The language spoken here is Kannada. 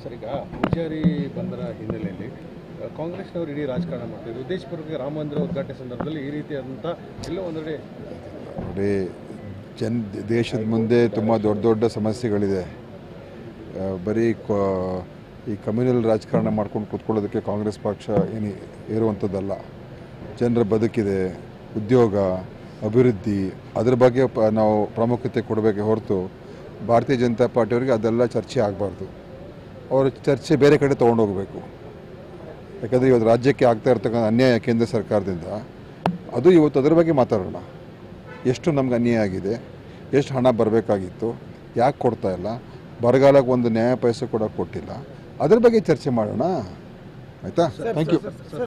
ಸರ್ ಈಗ ಪೂಜಾರಿ ಬಂದರ ಹಿನ್ನೆಲೆಯಲ್ಲಿ ಆ, ಕಾಂಗ್ರೆಸ್ನವರು ಇಡೀ ರಾಜಕಾರಣ ಮಾಡ್ತಿದ್ರು ಉದ್ದೇಶಪೂರ್ವಕ ರಾಮ ಮಂದಿರ ಉದ್ಘಾಟನೆ ಸಂದರ್ಭದಲ್ಲಿ ಈ ರೀತಿಯಾದಂಥ ಎಲ್ಲೋ ಒಂದೆಡೆ ನೋಡಿ ಜನ ದೇಶದ ಮುಂದೆ ತುಂಬ ದೊಡ್ಡ ದೊಡ್ಡ ಸಮಸ್ಯೆಗಳಿದೆ ಆ, ಬರೀ ಕ- ಈ ಕಮ್ಯುನಲ್ ರಾಜಕಾರಣ ಮಾಡ್ಕೊಂಡು ಕೂತ್ಕೊಳ್ಳೋದಕ್ಕೆ ಕಾಂಗ್ರೆಸ್ ಪಕ್ಷ ಏನು ಇರುವಂಥದ್ದಲ್ಲ ಜನರ ಬದುಕಿದೆ ಉದ್ಯೋಗ ಅಭಿವೃದ್ಧಿ ಅದ್ರ ಬಗ್ಗೆ ಪ ನಾವು ಪ್ರಾಮುಖ್ಯತೆ ಕೊಡಬೇಕೆ ಹೊರತು ಭಾರತೀಯ ಜನತಾ ಪಾರ್ಟಿಯವರಿಗೆ ಅದೆಲ್ಲ ಚರ್ಚೆ ಆಗಬಾರ್ದು ಅವರು ಚರ್ಚೆ ಬೇರೆ ಕಡೆ ತೊಗೊಂಡೋಗ್ಬೇಕು ಯಾಕಂದರೆ ಇವತ್ತು ರಾಜ್ಯಕ್ಕೆ ಆಗ್ತಾ ಇರ್ತಕ್ಕಂಥ ಅನ್ಯಾಯ ಕೇಂದ್ರ ಸರ್ಕಾರದಿಂದ ಅದು ಇವತ್ತು ಅದರ ಬಗ್ಗೆ ಮಾತಾಡೋಣ ಎಷ್ಟು ನಮ್ಗೆ ಅನ್ಯಾಯ ಆಗಿದೆ ಎಷ್ಟು ಹಣ ಬರಬೇಕಾಗಿತ್ತು ಯಾಕೆ ಕೊಡ್ತಾ ಇಲ್ಲ ಬರಗಾಲಕ್ಕೆ ಒಂದು ನ್ಯಾಯ ಪೈಸೆ ಕೂಡ ಕೊಟ್ಟಿಲ್ಲ ಅದ್ರ ಬಗ್ಗೆ ಚರ್ಚೆ ಮಾಡೋಣ ಆಯಿತಾ ಥ್ಯಾಂಕ್ ಯು